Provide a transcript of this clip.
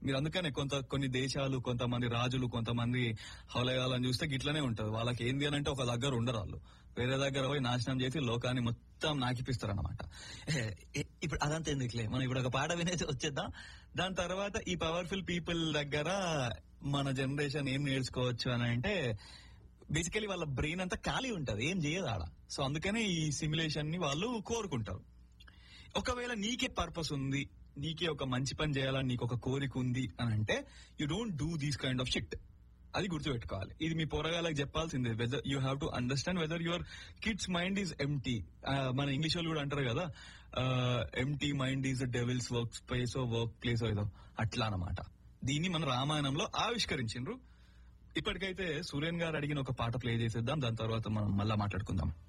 మీరు అందుకనే కొంత కొన్ని దేశాలు కొంతమంది రాజులు కొంతమంది హౌలయాలని చూస్తే గిట్లనే ఉంటది వాళ్ళకి ఏంది అని అంటే ఒక దగ్గర ఉండరు వాళ్ళు వేరే దగ్గర పోయి నాశనం చేసి లోకాన్ని మొత్తం నాకిపిస్తారు అనమాట ఇప్పుడు అదంతా ఎందుకులే మనం ఇప్పుడు ఒక పాట వినేసి వచ్చేద్దాం దాని తర్వాత ఈ పవర్ఫుల్ పీపుల్ దగ్గర మన జనరేషన్ ఏం నేర్చుకోవచ్చు అని అంటే బేసికలీ వాళ్ళ బ్రెయిన్ అంతా ఖాళీ ఉంటది ఏం చేయదు ఆడ సో అందుకనే ఈ సిమ్యులేషన్ ని వాళ్ళు కోరుకుంటారు ఒకవేళ నీకే పర్పస్ ఉంది నీకే ఒక మంచి పని చేయాలని నీకు ఒక కోరిక ఉంది అని అంటే you don't do these kind of shit అది గుర్తుపెట్టుకోవాలి ఇది మీ పొరగాలకు చెప్పాల్సిందే whether you have to understand whether your kids mind is empty మన ఇంగ్లీష్ వాళ్ళు కూడా అంటారు కదా empty mind is devil's work space work place ఏదో అట్లా అన్నమాట దీన్ని మన రామాయణంలో ఆవిష్కరించిండ్రు ఇప్పటికైతే సూర్యన్ గారు అడిగిన ఒక పాట ప్లే చేసేద్దాం దాని తర్వాత మనం మళ్ళా మాట్లాడుకుందాం